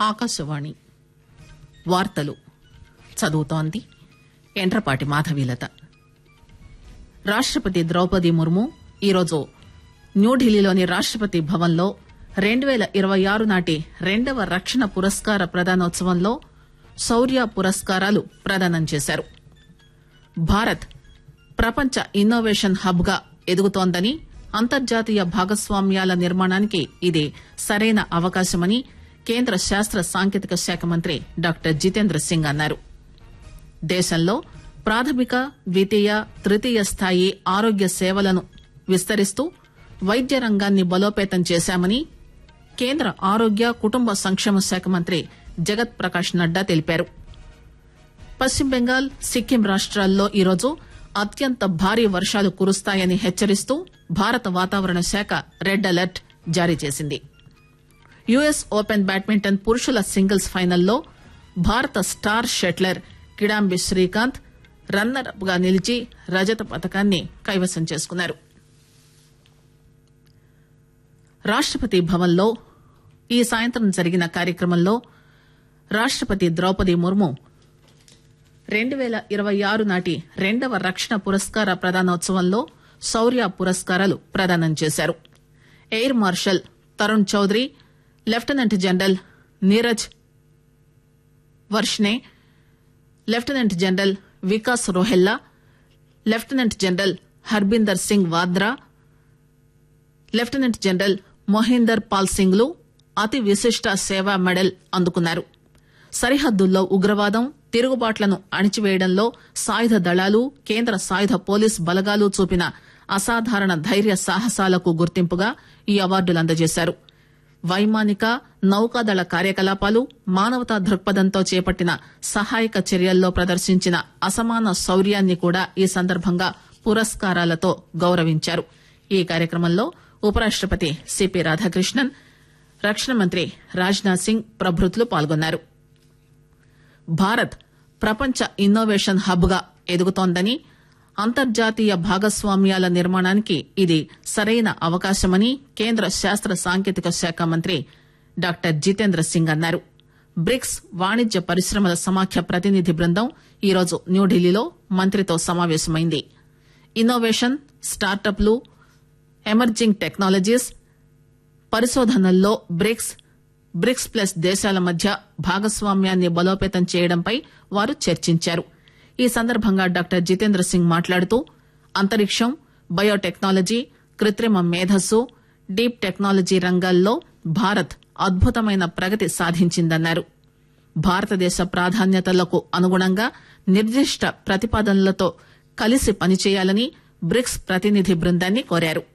ఆకాశవాణి వార్తలు చదువుతోంది ఎండ్రపాటి మాధవీలత రాష్టపతి ద్రౌపది ముర్ము ఈరోజు న్యూఢిల్లీలోని రాష్టపతి భవన్లో రెండు పేల ఇరవై ఆరు నాటి రెండవ రక్షణ పురస్కార ప్రదానోత్సవంలో శౌర్య పురస్కారాలు ప్రదానం చేశారు భారత్ ప్రపంచ ఇన్నోవేషన్ హబ్ గా ఎదుగుతోందని అంతర్జాతీయ భాగస్వామ్యాల నిర్మాణానికి ఇది సరైన అవకాశమని కేంద్ర శాస్త్ర సాంకేతిక శాఖ మంత్రి డాక్టర్ జితేంద్ర సింగ్ అన్నారు దేశంలో ప్రాథమిక ద్వితీయ తృతీయ స్థాయి ఆరోగ్య సేవలను విస్తరిస్తూ వైద్య రంగాన్ని బలోపేతం చేశామని కేంద్ర ఆరోగ్య కుటుంబ సంక్షేమ శాఖ మంత్రి జగత్ ప్రకాష్ నడ్డా తెలిపారు పశ్చిమ బెంగాల్ సిక్కిం రాష్ట్రాల్లో ఈరోజు అత్యంత భారీ వర్షాలు కురుస్తాయని హెచ్చరిస్తూ భారత వాతావరణ శాఖ రెడ్ అలర్ట్ జారీ చేసింది యుఎస్ ఓపెన్ బ్యాడ్మింటన్ పురుషుల సింగిల్స్ ఫైనల్లో భారత star shuttler Kidambi Srikanth runner up గా నిలిచి రజత పథకాన్ని కైవసం చేసుకున్నారు రాష్టపతి భవన్లో ఈ సాయంత్రం జరిగిన కార్యక్రమంలో రాష్టపతి ద్రౌపది ముర్ము రెండు పేల ఇరవై ఆరు నాటి రెండవ రక్షణ పురస్కార ప్రదానోత్సవంలో శౌర్య పురస్కారాలు ప్రదానం చేశారు air marshal Tarun Chaudhary lieutenant general Neeraj Varshney lieutenant general Vikas Rohella lieutenant general Harbinder Singh Vadra lieutenant general Mohinder Pal Singh లు అతి విశిష్ట సేవా మెడల్ అందుకున్నారు సరిహద్దుల్లో ఉగ్రవాదం తిరుగుబాట్లను అణిచివేయడంలో సాయుధ దళాలు కేంద్ర సాయుధ పోలీస్ బలగాలు చూపిన అసాధారణ ధైర్య సాహసాలకు గుర్తింపుగా ఈ అవార్డులు అందజేశారు వైమానిక నౌకాదళ కార్యకలాపాలు మానవతా దృక్పథంతో చేపట్టిన సహాయక చర్యల్లో ప్రదర్శించిన అసమాన శౌర్యాన్ని కూడా ఈ సందర్భంగా పురస్కారాలతో గౌరవించారు ఈ కార్యక్రమంలో ఉపరాష్టపతి సిపి రాధాకృష్ణన్ రక్షణ మంత్రి రాజ్నాథ్ సింగ్ ప్రభృతులు పాల్గొన్నారు భారత్ ప్రపంచ ఇన్నోవేషన్ హబ్ గా ఎదుగుతోందని అంతర్జాతీయ భాగస్వామ్యాల నిర్మాణానికి ఇది సరైన అవకాశమని కేంద్ర శాస్త్ర సాంకేతిక శాఖ మంత్రి డాక్టర్ జితేంద్ర సింగ్ అన్నారు బ్రిక్స్ వాణిజ్య పరిశ్రమల సమాఖ్య ప్రతినిధి బృందం ఈరోజు న్యూఢిల్లీలో మంత్రితో సమావేశమైంది ఇన్నోవేషన్ స్టార్టప్లు ఎమర్జింగ్ టెక్నాలజీస్ పరిశోధనల్లో బ్రిక్స్ బ్రిక్స్ ప్లస్ దేశాల మధ్య భాగస్వామ్యాన్ని బలోపేతం చేయడంపై వారు చర్చించారు ఈ సందర్భంగా డాక్టర్ జితేంద్ర సింగ్ మాట్లాడుతూ అంతరిక్షం బయోటెక్నాలజీ కృత్రిమ మేధస్సు డీప్ టెక్నాలజీ రంగాల్లో భారత్ అద్భుతమైన ప్రగతి సాధించిందన్నారు భారతదేశ ప్రాధాన్యతలకు అనుగుణంగా నిర్దిష్ట ప్రతిపాదనలతో కలిసి పనిచేయాలని బ్రిక్స్ ప్రతినిధి బృందాన్ని కోరారు